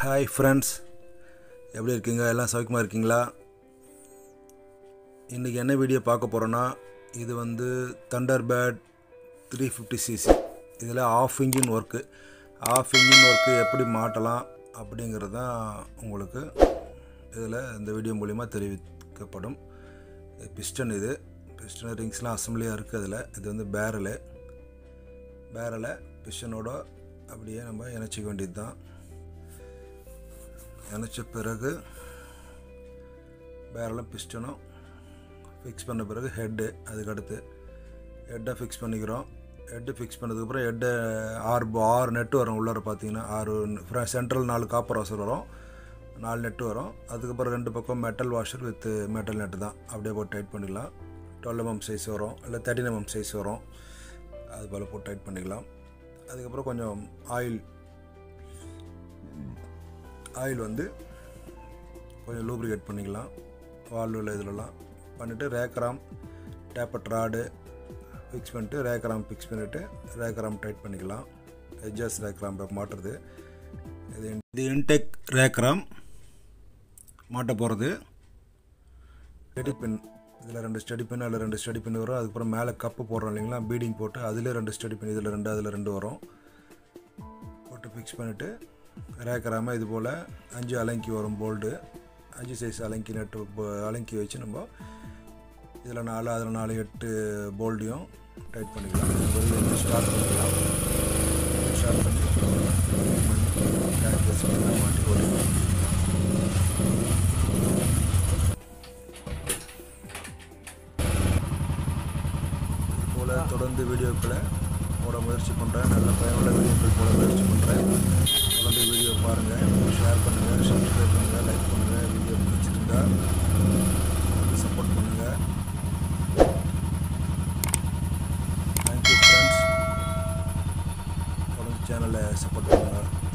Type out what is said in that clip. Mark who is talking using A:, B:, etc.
A: hi friends எப்படி இருக்கீங்க எல்லாம் சௌக்கியமாக இருக்கீங்களா இன்றைக்கி என்ன வீடியோ பார்க்க போகிறோன்னா இது வந்து Thunderbird three fifty CC இதில் half engine work half engine work எப்படி மாட்டலாம் அப்படிங்கிறது தான் உங்களுக்கு இதில் இந்த வீடியோ மூலிமா தெரிவிக்கப்படும் பிஸ்டன் இது பிஸ்டன் ரிங்ஸ்லாம் அசம்பிளியாக இருக்குது அதில் இது வந்து பேரலு பேரலை பிஸ்டனோட அப்படியே நம்ம இணைச்சிக்க வேண்டியது தான் இணைச்ச பிறகு பேரலும் பிஸ்டனும் ஃபிக்ஸ் பண்ண பிறகு ஹெட்டு அதுக்கடுத்து ஹெட்டை ஃபிக்ஸ் பண்ணிக்கிறோம் ஹெட்டு ஃபிக்ஸ் பண்ணதுக்கப்புறம் ஹெட்டை ஆறு ஆறு நெட்டு வரும் உள்ளார பார்த்தீங்கன்னா ஆறு சென்ட்ரல் நாலு காப்பர் வாஷர் வரும் நாலு நெட்டு வரும் அதுக்கப்புறம் ரெண்டு பக்கம் metal washer with metal nut தான் அப்படியே போட்டு டைட் பண்ணிக்கலாம் டுவெல் எம்எம் சைஸ் வரும் இல்லை தேர்ட்டின் எம்எம் சைஸ் வரும் அது போல் போட்டு டைட் பண்ணிக்கலாம் அதுக்கப்புறம் கொஞ்சம் ஆயில் ஆயில் வந்து கொஞ்சம் லூப்ரிகேட் பண்ணிக்கலாம் வால்வில் இதிலலாம் பண்ணிவிட்டு ரேக்கராம் டேப்பட் ராடு ஃபிக்ஸ் பண்ணிட்டு ரேக்கராம் ஃபிக்ஸ் பண்ணிவிட்டு ரேக்கராம் டைட் பண்ணிக்கலாம் எஜ்ஜஸ் ரேக்கராம் மாட்டுறது இது இது இன்டெக் ரேக்கராம் மாட்ட போகிறது ஸ்டடி பின் இதில் ரெண்டு ஸ்டடி பின் அதில் ரெண்டு ஸ்டடி பின் வரும் அதுக்கப்புறம் மேலே கப்பு போடுறோம் இல்லைங்களா பீடிங் போட்டு அதில் ரெண்டு ஸ்டடி பின் இதில் ரெண்டு அதில் ரெண்டு வரும் போட்டு ஃபிக்ஸ் பண்ணிவிட்டு ரேக்கராமல் இது போல் அஞ்சு அலங்கி வரும் போல்டு அஞ்சு சைஸ் அலங்கி நட்டு அலங்கி வச்சு நம்ம இதில் நாலு அதில் நாலு எட்டு போல்டையும் டைட் பண்ணிக்கலாம் வெளியே ஸ்டார்ட் பண்ணிக்கலாம் ஸ்டார்ட் பண்ணி மாட்டி ஓட்டிக்கலாம் போல் தொடர்ந்து வீடியோக்களை போட முயற்சி பண்ணுறேன் நல்ல பயனுள்ள வீடியோக்கள் போட முயற்சி பண்ணுறேன் தொடர்ந்து வீடியோ பாருங்கள் ஷேர் பண்ணுங்கள் சப்ஸ்கிரைப் பண்ணுங்கள் லைக் பண்ணுங்கள் வீடியோ பிடிச்சிருந்தா சப்போர்ட் பண்ணுங்கள் தேங்க்யூ ஃப்ரெண்ட்ஸ் தொடர்ந்து சேனலை சப்போர்ட் பண்ணுங்கள்